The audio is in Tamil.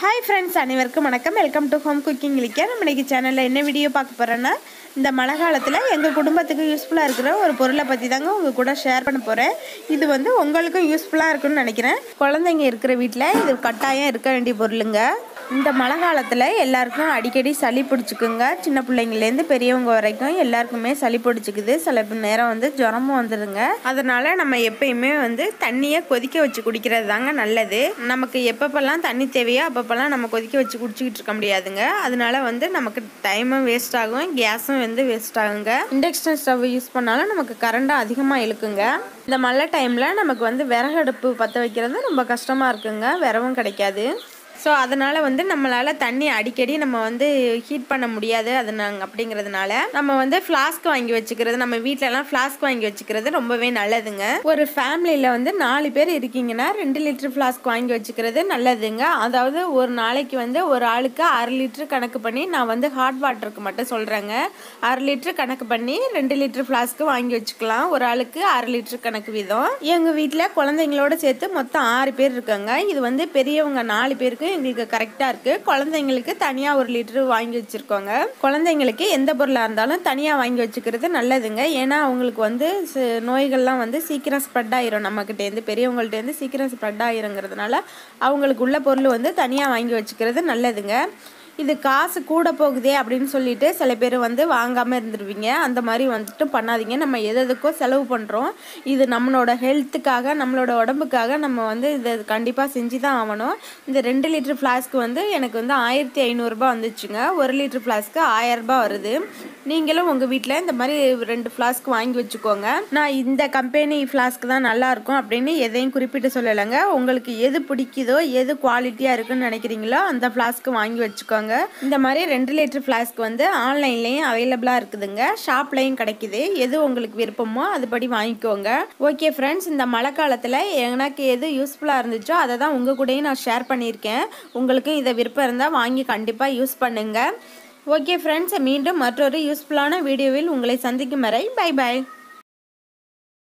ஹாய் ஃப்ரெண்ட்ஸ் அனைவருக்கும் வணக்கம் வெல்கம் டு ஹோம் குக்கிங் லிக்கா நம்ம இன்னைக்கு சேனலில் என்ன வீடியோ பார்க்க போகிறேன்னா இந்த மழை காலத்தில் எங்கள் குடும்பத்துக்கு யூஸ்ஃபுல்லாக இருக்கிற ஒரு பொருளை பற்றி தாங்க உங்கள் கூட ஷேர் பண்ண போகிறேன் இது வந்து உங்களுக்கும் யூஸ்ஃபுல்லாக இருக்கும்னு நினைக்கிறேன் குழந்தைங்க இருக்கிற வீட்டில் இது கட்டாயம் இருக்க வேண்டிய பொருளுங்க இந்த மழை காலத்தில் எல்லாருக்கும் அடிக்கடி சளி பிடிச்சிக்குங்க சின்ன பிள்ளைங்கள்லேருந்து பெரியவங்க வரைக்கும் எல்லாருக்குமே சளி பிடிச்சிக்குது சில நேரம் வந்து ஜுரமும் வந்துடுங்க அதனால் நம்ம எப்பயுமே வந்து தண்ணியை கொதிக்க வச்சு குடிக்கிறது தாங்க நல்லது நமக்கு எப்பப்பெல்லாம் தண்ணி தேவையோ அப்பப்பெல்லாம் நம்ம கொதிக்க வச்சு குடிச்சிக்கிட்டு இருக்க முடியாதுங்க அதனால வந்து நமக்கு டைமும் வேஸ்ட் ஆகும் கேஸும் வந்து வேஸ்ட் ஆகுங்க இண்டக்ஷன் ஸ்டவ் யூஸ் பண்ணாலும் நமக்கு கரண்ட்டும் அதிகமாக இழுக்குங்க இந்த மழை டைமில் நமக்கு வந்து விறகடுப்பு பற்ற வைக்கிறது ரொம்ப கஷ்டமாக இருக்குங்க விறகும் கிடைக்காது ஸோ அதனால் வந்து நம்மளால் தண்ணி அடிக்கடி நம்ம வந்து ஹீட் பண்ண முடியாது அது நாங்கள் அப்படிங்கிறதுனால நம்ம வந்து ஃப்ளாஸ்க் வாங்கி வச்சுக்கிறது நம்ம வீட்டிலலாம் ஃப்ளாஸ்க் வாங்கி வச்சுக்கிறது ரொம்பவே நல்லதுங்க ஒரு ஃபேமிலியில் வந்து நாலு பேர் இருக்கீங்கன்னா ரெண்டு லிட்டர் ஃப்ளாஸ்க் வாங்கி வச்சுக்கிறது நல்லதுங்க அதாவது ஒரு நாளைக்கு வந்து ஒரு ஆளுக்கு அரை லிட்டர் கணக்கு பண்ணி நான் வந்து ஹாட் வாட்டருக்கு மட்டும் சொல்கிறேங்க அரை லிட்டர் கணக்கு பண்ணி ரெண்டு லிட்டர் ஃப்ளாஸ்க்கு வாங்கி வச்சுக்கலாம் ஒரு ஆளுக்கு அரை லிட்டர் கணக்கு வீதம் எங்கள் வீட்டில் குழந்தைங்களோட சேர்த்து மொத்தம் ஆறு பேர் இருக்காங்க இது வந்து பெரியவங்க நாலு பேருக்கு எங்களுக்கு கரெக்டாக இருக்குது குழந்தைங்களுக்கு தனியாக ஒரு லிட்டர் வாங்கி வச்சுருக்கோங்க குழந்தைங்களுக்கு எந்த பொருளாக இருந்தாலும் தனியாக வாங்கி வச்சுக்கிறது நல்லதுங்க ஏன்னா அவங்களுக்கு வந்து ச- நோய்கள்லாம் வந்து சீக்கிரம் ஸ்ப்ரெட் ஆயிரும் நம்மக்கிட்டேருந்து பெரியவங்கள்ட்டேருந்து சீக்கிரம் ஸ்ப்ரெட் ஆயிருங்கிறதுனால அவங்களுக்கு உள்ள பொருள் வந்து தனியாக வாங்கி வச்சுக்கிறது நல்லதுங்க இது காசு கூட போகுதே அப்படின்னு சொல்லிட்டு சில பேர் வந்து வாங்காமல் இருந்துருவீங்க அந்த மாதிரி வந்துட்டு பண்ணாதீங்க நம்ம எது எதுக்கோ செலவு பண்ணுறோம் இது நம்மளோட ஹெல்த்துக்காக நம்மளோட உடம்புக்காக நம்ம வந்து இதை கண்டிப்பாக செஞ்சு தான் ஆகணும் இந்த ரெண்டு லிட்டர் ஃப்ளாஸ்க்கு வந்து எனக்கு வந்து ஆயிரத்தி ஐநூறுரூபா வந்துச்சுங்க ஒரு லிட்டர் ஃப்ளாஸ்க்கு ஆயிரரூபா வருது நீங்களும் உங்கள் வீட்டில் இந்த மாதிரி ரெண்டு ஃப்ளாஸ்க் வாங்கி வச்சுக்கோங்க நான் இந்த கம்பெனி ஃப்ளாஸ்க் தான் நல்லா இருக்கும் அப்படின்னு எதையும் குறிப்பிட்டு சொல்லலைங்க உங்களுக்கு எது பிடிக்குதோ எது குவாலிட்டியாக இருக்குன்னு நினைக்கிறீங்களோ அந்த ஃப்ளாஸ்க்கு வாங்கி வச்சுக்கோங்க இந்த மாதிரி ரெண்டு லிட்டர் ஃப்ளாஸ்க் வந்து ஆன்லைன்லேயும் அவைலபிளாக இருக்குதுங்க ஷாப்லேயும் கிடைக்குது எது உங்களுக்கு விருப்பமோ அதுபடி வாங்கிக்கோங்க ஓகே ஃப்ரெண்ட்ஸ் இந்த மழை காலத்தில் எனக்கு எது யூஸ்ஃபுல்லாக இருந்துச்சோ அதை தான் உங்கள் கூடயும் நான் ஷேர் பண்ணியிருக்கேன் உங்களுக்கும் இதை விருப்பம் இருந்தால் வாங்கி கண்டிப்பாக யூஸ் பண்ணுங்கள் ஓகே ஃப்ரெண்ட்ஸ் மீண்டும் மற்றொரு யூஸ்ஃபுல்லான வீடியோவில் உங்களை சந்திக்கும் வரை பை பை